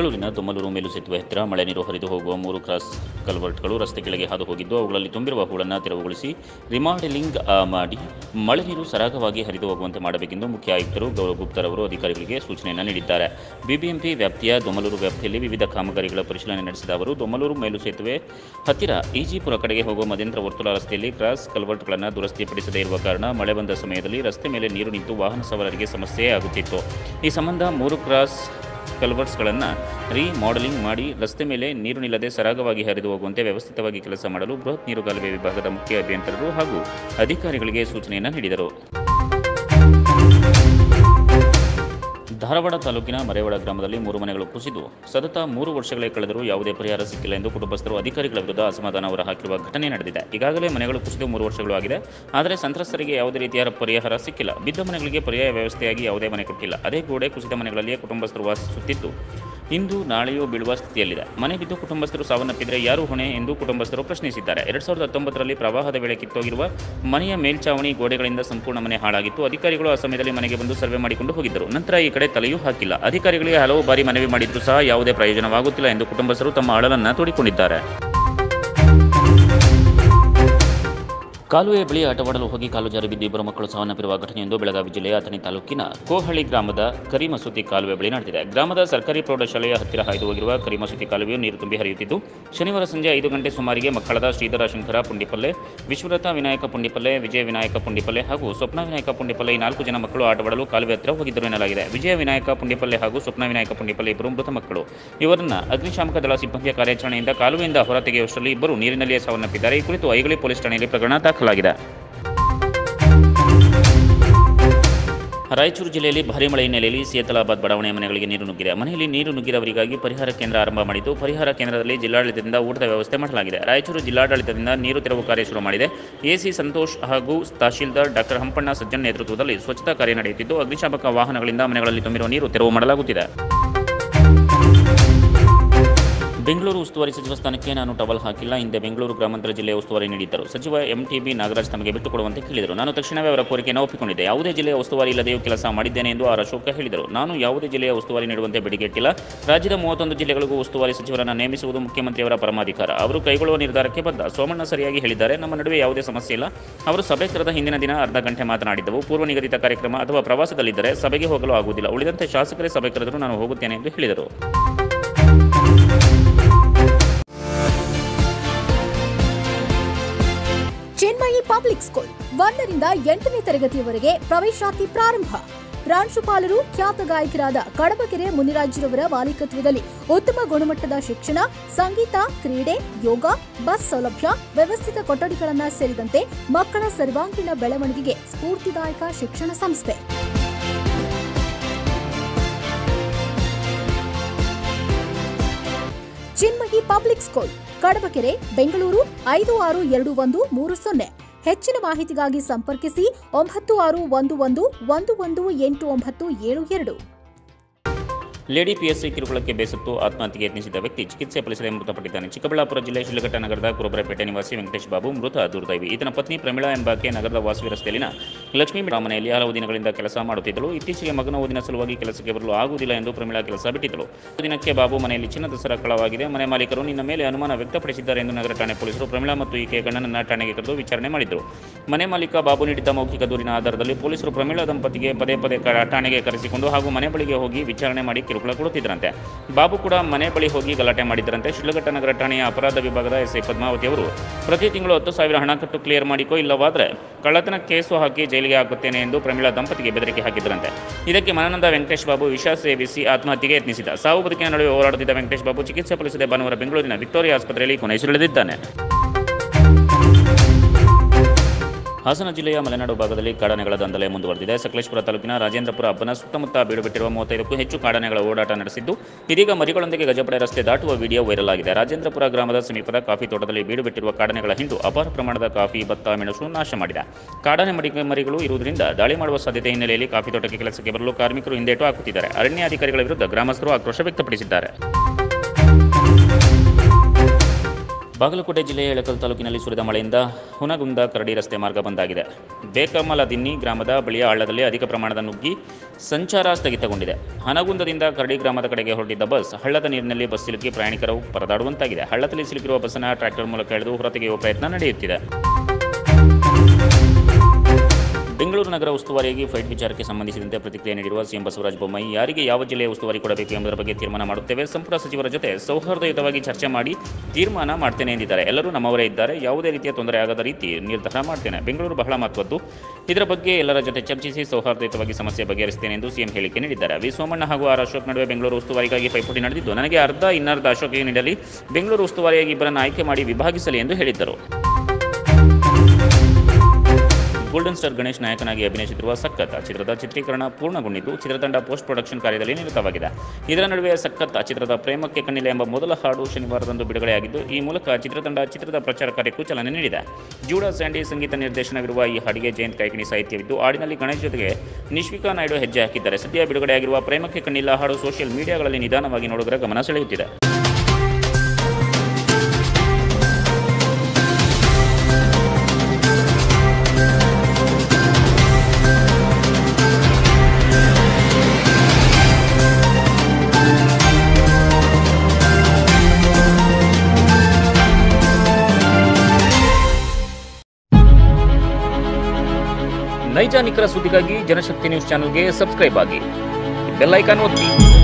ಬೆಂಗಳೂರಿನ ದೊಮ್ಮಲೂರು ಮೇಲು ಸೇತುವೆ ಹತ್ತಿರ ಮಳೆ ನೀರು ಹರಿದು ಹೋಗುವ ಮೂರು ಕ್ರಾಸ್ ಕಲ್ವರ್ಟ್ಗಳು ರಸ್ತೆ ಕೆಳಗೆ ಹಾದು ಹೋಗಿದ್ದು ಅವುಗಳಲ್ಲಿ ತುಂಬಿರುವ ಹೂಳನ್ನು ತೆರವುಗೊಳಿಸಿ ರಿಮಾಡೆಲಿಂಗ್ ಆ, ಮಾಡಿ ಮಳೆ ನೀರು ಸರಾಗವಾಗಿ ಹರಿದು ಹೋಗುವಂತೆ ಮಾಡಬೇಕೆಂದು ಮುಖ್ಯ ಆಯುಕ್ತರು ಗೌರವ್ ಗುಪ್ತರವರು ಅಧಿಕಾರಿಗಳಿಗೆ ಸೂಚನೆಯನ್ನು ನೀಡಿದ್ದಾರೆ ಬಿಬಿಎಂಪಿ ವ್ಯಾಪ್ತಿಯ ದೊಮ್ಮಲೂರು ವ್ಯಾಪ್ತಿಯಲ್ಲಿ ವಿವಿಧ ಕಾಮಗಾರಿಗಳ ಪರಿಶೀಲನೆ ನಡೆಸಿದ ಅವರು ದೊಮ್ಮಲೂರು ಮೇಲು ಸೇತುವೆ ಹತ್ತಿರ ಈಜಿಪುರ ಕಡೆಗೆ ಹೋಗುವ ಮದೇಂದ್ರ ವರ್ತುಲ ರಸ್ತೆಯಲ್ಲಿ ಕ್ರಾಸ್ ಕಲ್ವರ್ಟ್ಗಳನ್ನು ದುರಸ್ತಿಪಡಿಸದೇ ಇರುವ ಕಾರಣ ಮಳೆ ಬಂದ ಸಮಯದಲ್ಲಿ ರಸ್ತೆ ಮೇಲೆ ನೀರು ನಿಂತು ವಾಹನ ಸವಾರರಿಗೆ ಸಮಸ್ಯೆ ಆಗುತ್ತಿತ್ತು ಈ ಸಂಬಂಧ ಮೂರು ಕ್ರಾಸ್ ಕಲ್ವರ್ಟ್ಸ್ಗಳನ್ನು ರೀಮಾಡೆಲಿಂಗ್ ಮಾಡಿ ರಸ್ತೆ ಮೇಲೆ ನೀರು ನಿಲ್ಲದೆ ಸರಾಗವಾಗಿ ಹರಿದು ಹೋಗುವಂತೆ ವ್ಯವಸ್ಥಿತವಾಗಿ ಕೆಲಸ ಮಾಡಲು ಬೃಹತ್ ನೀರುಗಾಲುವೆ ವಿಭಾಗದ ಮುಖ್ಯ ಅಭಿಯಂತರರು ಹಾಗೂ ಅಧಿಕಾರಿಗಳಿಗೆ ಸೂಚನೆಯನ್ನು ನೀಡಿದರು ಧಾರವಾಡ ತಾಲೂಕಿನ ಮರೇವಾಡ ಗ್ರಾಮದಲ್ಲಿ ಮೂರು ಮನೆಗಳು ಕುಸಿದು ಸತತ ಮೂರು ವರ್ಷಗಳೇ ಕಳೆದರೂ ಯಾವುದೇ ಪರಿಹಾರ ಸಿಕ್ಕಿಲ್ಲ ಎಂದು ಕುಟುಂಬಸ್ಥರು ಅಧಿಕಾರಿಗಳ ವಿರುದ್ಧ ಅಸಮಾಧಾನ ಹೊರಹಾಕಿರುವ ಘಟನೆ ನಡೆದಿದೆ ಈಗಾಗಲೇ ಮನೆಗಳು ಕುಸಿದು ಮೂರು ವರ್ಷಗಳು ಆಗಿದೆ ಆದರೆ ಸಂತ್ರಸ್ತರಿಗೆ ಯಾವುದೇ ರೀತಿಯ ಪರಿಹಾರ ಸಿಕ್ಕಿಲ್ಲ ಬಿದ್ದ ಮನೆಗಳಿಗೆ ಪರ್ಯಾಯ ವ್ಯವಸ್ಥೆಯಾಗಿ ಯಾವುದೇ ಮನೆ ಕೊಟ್ಟಿಲ್ಲ ಅದೇ ಗೋಡೆ ಕುಸಿದ ಮನೆಗಳಲ್ಲಿಯೇ ಕುಟುಂಬಸ್ಥರು ವಾಸಿಸುತ್ತಿದ್ದು ಇಂದು ನಾಳೆಯೂ ಬೀಳುವ ಸ್ಥಿತಿಯಲ್ಲಿದೆ ಮನೆ ಬಿದ್ದು ಕುಟುಂಬಸ್ಥರು ಸಾವನ್ನಪ್ಪಿದರೆ ಯಾರು ಹೊಣೆ ಎಂದು ಕುಟುಂಬಸ್ಥರು ಪ್ರಶ್ನಿಸಿದ್ದಾರೆ ಎರಡ್ ಸಾವಿರದ ಹತ್ತೊಂಬತ್ತರಲ್ಲಿ ಪ್ರವಾಹದ ವೇಳೆ ಕಿತ್ತೋಗಿರುವ ಮನೆಯ ಮೇಲ್ಚಾವಣಿ ಗೋಡೆಗಳಿಂದ ಸಂಪೂರ್ಣ ಮನೆ ಹಾಳಾಗಿತ್ತು ಅಧಿಕಾರಿಗಳು ಆ ಸಮಯದಲ್ಲಿ ಮನೆಗೆ ಬಂದು ಸರ್ವೆ ಮಾಡಿಕೊಂಡು ಹೋಗಿದ್ದರು ನಂತರ ಈ ಕಡೆ ತಲೆಯೂ ಹಾಕಿಲ್ಲ ಅಧಿಕಾರಿಗಳಿಗೆ ಹಲವು ಬಾರಿ ಮನವಿ ಮಾಡಿದ್ರೂ ಸಹ ಯಾವುದೇ ಪ್ರಯೋಜನವಾಗುತ್ತಿಲ್ಲ ಎಂದು ಕುಟುಂಬಸ್ಥರು ತಮ್ಮ ಅಳಲನ್ನು ತೋಡಿಕೊಂಡಿದ್ದಾರೆ ಕಾಲುವೆಯ ಬಳಿ ಆಟವಾಡಲು ಹೋಗಿ ಕಾಲು ಜಾರಿ ಬಿದ್ದು ಇಬ್ಬರು ಮಕ್ಕಳು ಸಾವನ್ನಪ್ಪಿರುವ ಘಟನೆಯೊಂದು ಬೆಳಗಾವಿ ಜಿಲ್ಲೆಯ ಅಥಣಿ ತಾಲೂಕಿನ ಕೋಹಳ್ಳಿ ಗ್ರಾಮದ ಕರಿಮಸೂತಿ ಕಾಲುವೆ ಬಳಿ ನಡೆದಿದೆ ಗ್ರಾಮದ ಸರ್ಕಾರಿ ಪ್ರೌಢಶಾಲೆಯ ಹತ್ತಿರ ಹಾಯ್ದು ಹೋಗಿರುವ ಕರಿಮಸೂತಿ ಕಾಲುವೆಯು ನೀರು ತುಂಬಿ ಹರಿಯುತ್ತಿದ್ದು ಶನಿವಾರ ಸಂಜೆ ಐದು ಗಂಟೆ ಸುಮಾರಿಗೆ ಮಕ್ಕಳಾದ ಶ್ರೀಧರ ಶಂಕರ ಪುಂಡಿಪಲ್ಲೆ ವಿಶ್ವರಥ ವಿನಾಯಕ ಪುಂಡಿಪಲ್ಲೆ ವಿಜಯ ವಿನಾಯಕ ಪುಂಡಿಪಲ್ಲೆ ಹಾಗೂ ಸ್ವಪ್ನ ವಿನಾಯಕ ಪುಂಡಿಪಲ್ಲೆ ಈ ನಾಲ್ಕು ಜನ ಮಕ್ಕಳು ಆಟವಾಡಲು ಕಾಲುವೆ ಹತ್ತಿರ ಹೋಗಿದ್ದರು ಎನ್ನಲಾಗಿದೆ ವಿಜಯ ವಿನಾಯಕ ಪುಂಡಿಪಲ್ಲೆ ಹಾಗೂ ಸ್ವಪ್ನ ವಿನಾಯಕ ಪುಂಡಿಪಲ್ಲೆ ಇಬ್ಬರು ಮೃತ ಮಕ್ಕಳು ಇವರನ್ನ ಅಗ್ನಿಶಾಮಕ ದಳ ಸಿಬ್ಬಂದಿಯ ಕಾರ್ಯಾಚರಣೆಯಿಂದ ಕಾಲುವೆಯಿಂದ ಹೊರತೆಗೆಯುವಷ್ಟರಲ್ಲಿ ಇಬ್ಬರು ನೀರಿನಲ್ಲಿಯೇ ಸಾವನ್ನಪ್ಪಿದ್ದಾರೆ ಈ ಕುರಿತು ಐಗಳಿ ಪೊಲೀಸ್ ಠಾಣೆಯಲ್ಲಿ ಪ್ರಕರಣ ದಾಖಲಾಗಿದೆ ರಾಯಚೂರು ಜಿಲ್ಲೆಯಲ್ಲಿ ಭಾರಿ ಮಳೆ ಹಿನ್ನೆಲೆಯಲ್ಲಿ ಸೇತಲಾಬಾದ್ ಬಡಾವಣೆಯ ಮನೆಗಳಿಗೆ ನೀರು ನುಗ್ಗಿದೆ ಮನೆಯಲ್ಲಿ ನೀರು ನುಗ್ಗಿದವರಿಗಾಗಿ ಪರಿಹಾರ ಕೇಂದ್ರ ಆರಂಭ ಮಾಡಿದ್ದು ಪರಿಹಾರ ಕೇಂದ್ರದಲ್ಲಿ ಜಿಲ್ಲಾಡಳಿತದಿಂದ ಊಟದ ವ್ಯವಸ್ಥೆ ಮಾಡಲಾಗಿದೆ ರಾಯಚೂರು ಜಿಲ್ಲಾಡಳಿತದಿಂದ ನೀರು ತೆರವು ಕಾರ್ಯ ಶುರು ಮಾಡಿದೆ ಎಸಿ ಸಂತೋಷ್ ಹಾಗೂ ತಹಶೀಲ್ದಾರ್ ಡಾಕ್ಟರ್ ಹಂಪಣ್ಣ ಸಜ್ಜನ್ ನೇತೃತ್ವದಲ್ಲಿ ಸ್ವಚ್ಛತಾ ಕಾರ್ಯ ನಡೆಯುತ್ತಿದ್ದು ಅಗ್ನಿಶಾಮಕ ವಾಹನಗಳಿಂದ ಮನೆಗಳಲ್ಲಿ ತುಂಬಿರುವ ನೀರು ತೆರವು ಮಾಡಲಾಗುತ್ತಿದೆ ಬೆಂಗಳೂರು ಉಸ್ತುವಾರಿ ಸಚಿವ ಸ್ಥಾನಕ್ಕೆ ನಾನು ಟವಲ್ ಹಾಕಿಲ್ಲ ಹಿಂದೆ ಬೆಂಗಳೂರು ಗ್ರಾಮಾಂತರ ಜಿಲ್ಲೆಯ ಉಸ್ತುವಾರಿ ನೀಡಿದ್ದರು ಸಚಿವ ಎಂಟಿಬಿ ನಾಗರಾಜ್ ತಮಗೆ ಬಿಟ್ಟುಕೊಡುವಂತೆ ಕೇಳಿದರು ನಾನು ತಕ್ಷಣವೇ ಅವರ ಕೋರಿಕೆಯನ್ನು ಒಪ್ಪಿಕೊಂಡಿದ್ದೆ ಯಾವುದೇ ಜಿಲ್ಲೆಯ ಉಸ್ತುವಾರಿ ಇಲ್ಲದೆಯೂ ಕೆಲಸ ಮಾಡಿದ್ದೇನೆ ಎಂದು ಆರ್ ಅಶೋಕ ಹೇಳಿದರು ನಾನು ಯಾವುದೇ ಜಿಲ್ಲೆಯ ಉಸ್ತುವಾರಿ ನೀಡುವಂತೆ ಬೇಡಿಕೆಯಿಟ್ಟಿಲ್ಲ ರಾಜ್ಯದ ಮೂವತ್ತೊಂದು ಜಿಲ್ಲೆಗಳಿಗೂ ಉಸ್ತುವಾರಿ ಸಚಿವರನ್ನು ನೇಮಿಸುವುದು ಮುಖ್ಯಮಂತ್ರಿಯವರ ಪರಮಾಧಿಕಾರ ಅವರು ಕೈಗೊಳ್ಳುವ ನಿರ್ಧಾರಕ್ಕೆ ಬದ್ಧ ಸೋಮಣ್ಣ ಸರಿಯಾಗಿ ಹೇಳಿದ್ದಾರೆ ನಮ್ಮ ನಡುವೆ ಯಾವುದೇ ಸಮಸ್ಯೆ ಇಲ್ಲ ಅವರು ಸಭೆ ಕರೆದ ಹಿಂದಿನ ದಿನ ಅರ್ಧ ಗಂಟೆ ಮಾತನಾಡಿದ್ದವು ಪೂರ್ವ ನಿಗದಿತ ಕಾರ್ಯಕ್ರಮ ಅಥವಾ ಪ್ರವಾಸದಲ್ಲಿದ್ದರೆ ಸಭೆಗೆ ಹೋಗಲು ಆಗುವುದಿಲ್ಲ ಉಳಿದಂತೆ ಶಾಸಕರೇ ಸಭೆ ಕರೆದರೂ ನಾನು ಹೋಗುತ್ತೇನೆ ಎಂದು ಹೇಳಿದರು ಚಿನ್ಮಯಿ ಪಬ್ಲಿಕ್ ಸ್ಕೂಲ್ ಒಂದರಿಂದ ಎಂಟನೇ ತರಗತಿಯವರೆಗೆ ಪ್ರವೇಶಾತಿ ಪ್ರಾರಂಭ ಪ್ರಾಂಶುಪಾಲರು ಖ್ಯಾತ ಗಾಯಕರಾದ ಕಡಬಗೆರೆ ಮುನಿರಾಜ್ರವರ ಮಾಲೀಕತ್ವದಲ್ಲಿ ಉತ್ತಮ ಗುಣಮಟ್ಟದ ಶಿಕ್ಷಣ ಸಂಗೀತ ಕ್ರೀಡೆ ಯೋಗ ಬಸ್ ಸೌಲಭ್ಯ ವ್ಯವಸ್ಥಿತ ಕೊಠಡಿಗಳನ್ನ ಸೇರಿದಂತೆ ಮಕ್ಕಳ ಸರ್ವಾಂಗೀಣ ಬೆಳವಣಿಗೆಗೆ ಸ್ಫೂರ್ತಿದಾಯಕ ಶಿಕ್ಷಣ ಸಂಸ್ಥೆ ಚಿನ್ಮಯಿ ಪಬ್ಲಿಕ್ ಸ್ಕೂಲ್ ಕಡಬಕೆರೆ ಬೆಂಗಳೂರು ಐದು ಆರು ಎರಡು ಒಂದು ಮೂರು ಸೊನ್ನೆ ಹೆಚ್ಚಿನ ಮಾಹಿತಿಗಾಗಿ ಸಂಪರ್ಕಿಸಿ ಒಂಬತ್ತು ಆರು ಒಂದು ಒಂದು ಒಂದು ಒಂದು ಎಂಟು ಒಂಬತ್ತು ಏಳು ಎರಡು ಲೇಡಿ ಪಿಎಸ್ಸಿ ಕಿರುಕುಳಕ್ಕೆ ಬೇಸತ್ತು ಆತ್ಮಹತ್ಯೆಗೆ ಯತ್ನಿಸಿದ ವ್ಯಕ್ತಿ ಚಿಕಿತ್ಸೆ ಫಲಿಸದೆ ಮೃತಪಟ್ಟಿದ್ದಾನೆ ಚಿಕ್ಕಬಳ್ಳಾಪುರ ಜಿಲ್ಲೆ ಶಿಡ್ಲಘಟ್ಟ ನಗರದ ಕುರುಬರಪೇಟೆ ನಿವಾಸಿ ವೆಂಕಟೇಶ್ ಬಾಬು ಮೃತ ದುರ್ದೈವಿ ಈತನ ಪತ್ನಿ ಪ್ರಮೀಳಾ ಎಂಬಾಕೆ ನಗರದ ವಾಸವಿ ರಸ್ತೆಯಲ್ಲಿನ ಲಕ್ಷ್ಮೀ ಮನೆಯಲ್ಲಿ ಹಲವು ದಿನಗಳಿಂದ ಕೆಲಸ ಮಾಡುತ್ತಿದ್ದಳು ಇತ್ತೀಚೆಗೆ ಮಗನ ಓದಿನ ಸಲುವಾಗಿ ಕೆಲಸಕ್ಕೆ ಬರಲು ಆಗುವುದಿಲ್ಲ ಎಂದು ಪ್ರಮೀಳಾ ಕೆಲಸ ಬಿಟ್ಟಿದ್ದಳು ದಿನಕ್ಕೆ ಬಾಬು ಮನೆಯಲ್ಲಿ ಚಿನ್ನದ ಸರ ಕಳವಾಗಿದೆ ಮನೆ ಮಾಲೀಕರು ನಿನ್ನ ಮೇಲೆ ಅನುಮಾನ ವ್ಯಕ್ತಪಡಿಸಿದ್ದಾರೆ ಎಂದು ನಗರ ಠಾಣೆ ಪೊಲೀಸರು ಪ್ರಮೀಳಾ ಮತ್ತು ಈಕೆ ಗಂಡನನ್ನ ಠಾಣೆಗೆ ಕರೆದು ವಿಚಾರಣೆ ಮಾಡಿದರು ಮನೆ ಮಾಲೀಕ ಬಾಬು ನೀಡಿದ್ದ ಮೌಖಿಕ ದೂರಿನ ಆಧಾರದಲ್ಲಿ ಪೊಲೀಸರು ಪ್ರಮೀಳಾ ದಂಪತಿಗೆ ಪದೇ ಪದೇ ಕ- ಠಾಣೆಗೆ ಕರೆಸಿಕೊಂಡು ಹಾಗೂ ಮನೆ ಬಳಿಗೆ ಹೋಗಿ ವಿಚಾರಣೆ ಮಾಡಿ ಕಿರುಕುಳ ಕೊಡುತ್ತಿದ್ದರಂತೆ ಬಾಬು ಕೂಡ ಮನೆ ಬಳಿ ಹೋಗಿ ಗಲಾಟೆ ಮಾಡಿದ್ದರಂತೆ ಶಿಡ್ಲಘಟ್ಟ ನಗರ ಠಾಣೆಯ ಅಪರಾಧ ವಿಭಾಗದ ಎಸ್ಐ ಪದ್ಮಾವತಿ ಅವರು ಪ್ರತಿ ತಿಂಗಳು ಹತ್ತು ಸಾವಿರ ಹಣ ಕಟ್ಟು ಕ್ಲಿಯರ್ ಮಾಡಿಕೋ ಇಲ್ಲವಾದರೆ ಕಳ್ಳತನ ಕೇಸು ಹಾಕಿ ಜೈಲಿಗೆ ಹಾಕುತ್ತೇನೆ ಎಂದು ಪ್ರಮೀಳಾ ದಂಪತಿಗೆ ಬೆದರಿಕೆ ಹಾಕಿದ್ದರಂತೆ ಇದಕ್ಕೆ ಮನನೊಂದ ವೆಂಕಟೇಶ್ ಬಾಬು ವಿಷ ಸೇವಿಸಿ ಆತ್ಮಹತ್ಯೆಗೆ ಯತ್ನಿಸಿದ ಸಾವು ಬದುಕಿನ ನಡುವೆ ಹೋರಾಡುತ್ತಿದ್ದ ವೆಂಕಟೇಶ್ ಬಾಬು ಚಿಕಿತ್ಸೆ ಫಲಿಸದೆ ಭಾನುವಾರ ಬೆಂಗಳೂರಿನ ವಿಕ್ಟೋರಿಯಾ ಆಸ್ಪತ್ರೆಯಲ್ಲಿ ಕೊನೆಯುಸಿರೆಳೆದಿದ್ದಾನೆ ಹಾಸನ ಜಿಲ್ಲೆಯ ಮಲೆನಾಡು ಭಾಗದಲ್ಲಿ ಕಾಡಾನೆಗಳ ದಂಧಲೆ ಮುಂದುವರೆದಿದೆ ಸಕಲೇಶ್ಪುರ ತಾಲೂಕಿನ ರಾಜೇಂದ್ರಪುರ ಹಬ್ಬನ ಸುತ್ತಮುತ್ತ ಬೀಡುಬಿಟ್ಟಿರುವ ಮೂವತ್ತೈದಕ್ಕೂ ಹೆಚ್ಚು ಕಾಡಾನೆಗಳ ಓಡಾಟ ನಡೆಸಿದ್ದು ಇದೀಗ ಮರಿಗಳೊಂದಿಗೆ ಗಜಪಡೆ ರಸ್ತೆ ದಾಟುವ ವಿಡಿಯೋ ವೈರಲ್ ಆಗಿದೆ ರಾಜೇಂದ್ರಪುರ ಗ್ರಾಮದ ಸಮೀಪದ ಕಾಫಿ ತೋಟದಲ್ಲಿ ಬೀಡುಬಿಟ್ಟಿರುವ ಕಾಡಾನೆಗಳ ಹಿಂಡು ಅಪಾರ ಪ್ರಮಾಣದ ಕಾಫಿ ಭತ್ತ ಮೆಣಸು ನಾಶ ಮಾಡಿದೆ ಕಾಡಾನೆ ಮರಿ ಮರಿಗಳು ಇರುವುದರಿಂದ ದಾಳಿ ಮಾಡುವ ಸಾಧ್ಯತೆ ಹಿನ್ನೆಲೆಯಲ್ಲಿ ಕಾಫಿ ತೋಟಕ್ಕೆ ಕೆಲಸಕ್ಕೆ ಬರಲು ಕಾರ್ಮಿಕರು ಹಿಂದೇಟು ಹಾಕುತ್ತಿದ್ದಾರೆ ಅರಣ್ಯ ಅಧಿಕಾರಿಗಳ ವಿರುದ್ಧ ಗ್ರಾಮಸ್ಥರು ಆಕ್ರೋಶ ವ್ಯಕ್ತಪಡಿಸಿದ್ದಾರೆ ಬಾಗಲಕೋಟೆ ಜಿಲ್ಲೆಯ ಎಳಕಲ್ ತಾಲೂಕಿನಲ್ಲಿ ಸುರಿದ ಮಳೆಯಿಂದ ಹುನಗುಂದ ಕರಡಿ ರಸ್ತೆ ಮಾರ್ಗ ಬಂದಾಗಿದೆ ಬೇಕಮಲದಿನ್ನಿ ಗ್ರಾಮದ ಬಳಿಯ ಹಳ್ಳದಲ್ಲಿ ಅಧಿಕ ಪ್ರಮಾಣದ ನುಗ್ಗಿ ಸಂಚಾರ ಸ್ಥಗಿತಗೊಂಡಿದೆ ಹನಗುಂದದಿಂದ ಕರಡಿ ಗ್ರಾಮದ ಕಡೆಗೆ ಹೊರಟಿದ್ದ ಬಸ್ ಹಳ್ಳದ ನೀರಿನಲ್ಲಿ ಬಸ್ ಸಿಲುಕಿ ಪ್ರಯಾಣಿಕರು ಪರದಾಡುವಂತಾಗಿದೆ ಹಳ್ಳದಲ್ಲಿ ಸಿಲುಕಿರುವ ಬಸ್ಸನ್ನು ಟ್ರ್ಯಾಕ್ಟರ್ ಮೂಲಕ ಎಳೆದು ಹೊರತೆಗೆಯುವ ಪ್ರಯತ್ನ ನಡೆಯುತ್ತಿದೆ ಬೆಂಗಳೂರು ನಗರ ಉಸ್ತುವಾರಿಯಾಗಿ ಫೈಟ್ ವಿಚಾರಕ್ಕೆ ಸಂಬಂಧಿಸಿದಂತೆ ಪ್ರತಿಕ್ರಿಯೆ ನೀಡಿರುವ ಸಿಎಂ ಬಸವರಾಜ ಬೊಮ್ಮಾಯಿ ಯಾರಿಗೆ ಯಾವ ಜಿಲ್ಲೆಯ ಉಸ್ತುವಾರಿ ಕೊಡಬೇಕು ಎಂಬುದರ ಬಗ್ಗೆ ತೀರ್ಮಾನ ಮಾಡುತ್ತೇವೆ ಸಂಪುಟ ಸಚಿವರ ಜೊತೆ ಸೌಹಾರ್ದಯುತವಾಗಿ ಚರ್ಚೆ ಮಾಡಿ ತೀರ್ಮಾನ ಮಾಡ್ತೇನೆ ಎಂದಿದ್ದಾರೆ ಎಲ್ಲರೂ ನಮ್ಮವರೇ ಇದ್ದಾರೆ ಯಾವುದೇ ರೀತಿಯ ತೊಂದರೆ ಆಗದ ರೀತಿ ನಿರ್ಧಾರ ಮಾಡ್ತೇನೆ ಬೆಂಗಳೂರು ಬಹಳ ಮಹತ್ವದ್ದು ಇದರ ಬಗ್ಗೆ ಎಲ್ಲರ ಜೊತೆ ಚರ್ಚಿಸಿ ಸೌಹಾರ್ದಯುತವಾಗಿ ಸಮಸ್ಯೆ ಬಗೆಹರಿಸುತ್ತೇನೆ ಎಂದು ಸಿಎಂ ಹೇಳಿಕೆ ನೀಡಿದ್ದಾರೆ ವಿ ಸೋಮಣ್ಣ ಹಾಗೂ ಆರ್ ಅಶೋಕ್ ನಡುವೆ ಬೆಂಗಳೂರು ಉಸ್ತುವಾರಿಗಾಗಿ ಪೈಪೋಟಿ ನಡೆದಿದ್ದು ನನಗೆ ಅರ್ಧ ಇನ್ನರ್ಧ ಅಶೋಕ್ಗೆ ನೀಡಲಿ ಬೆಂಗಳೂರು ಉಸ್ತುವಾರಿಯಾಗಿ ಇಬ್ಬರನ್ನು ಆಯ್ಕೆ ಮಾಡಿ ವಿಭಾಗಿಸಲಿ ಎಂದು ಹೇಳಿದ್ದರು ಗೋಲ್ಡನ್ ಸ್ಟಾರ್ ಗಣೇಶ್ ನಾಯಕನಾಗಿ ಅಭಿನಯಿಸುತ್ತಿರುವ ಸಖತ್ ಚಿತ್ರದ ಚಿತ್ರೀಕರಣ ಪೂರ್ಣಗೊಂಡಿದ್ದು ಚಿತ್ರತಂಡ ಪೋಸ್ಟ್ ಪ್ರೊಡಕ್ಷನ್ ಕಾರ್ಯದಲ್ಲಿ ನಿರತವಾಗಿದೆ ಇದರ ನಡುವೆ ಸಖತ್ ಚಿತ್ರದ ಪ್ರೇಮಕ್ಕೆ ಕಣ್ಣಿಲ್ಲ ಎಂಬ ಮೊದಲ ಹಾಡು ಶನಿವಾರದಂದು ಬಿಡುಗಡೆಯಾಗಿದ್ದು ಈ ಮೂಲಕ ಚಿತ್ರತಂಡ ಚಿತ್ರದ ಪ್ರಚಾರ ಕಾರ್ಯಕ್ಕೂ ಚಾಲನೆ ನೀಡಿದೆ ಜೂಡಾ ಸ್ಯಾಂಡಿ ಸಂಗೀತ ನಿರ್ದೇಶನವಿರುವ ಈ ಹಾಡಿಗೆ ಜಯಂತ್ ಕೈಕಿಣಿ ಸಾಹಿತ್ಯವಿದ್ದು ಹಾಡಿನಲ್ಲಿ ಗಣೇಶ್ ಜೊತೆಗೆ ನಿಶ್ವಿಕಾ ನಾಯ್ಡು ಹೆಜ್ಜೆ ಹಾಕಿದ್ದಾರೆ ಸದ್ಯ ಬಿಡುಗಡೆಯಾಗಿರುವ ಪ್ರೇಮಕ್ಕೆ ಕಣ್ಣಿಲ್ಲ ಹಾಡು ಸೋಷಿಯಲ್ ಮೀಡಿಯಾಗಳಲ್ಲಿ ನಿಧಾನವಾಗಿ ನೋಡುಗರ ಗಮನ ಸೆಳೆಯುತ್ತಿದೆ ನೈಜ ನಿಖರ ಸುದ್ದಿಗಾಗಿ ಜನಶಕ್ತಿ ನ್ಯೂಸ್ ಚಾನೆಲ್ಗೆ ಸಬ್ಸ್ಕ್ರೈಬ್ ಆಗಿ ಬೆಲ್ ಐಕಾನ್ ಒತ್ತಿ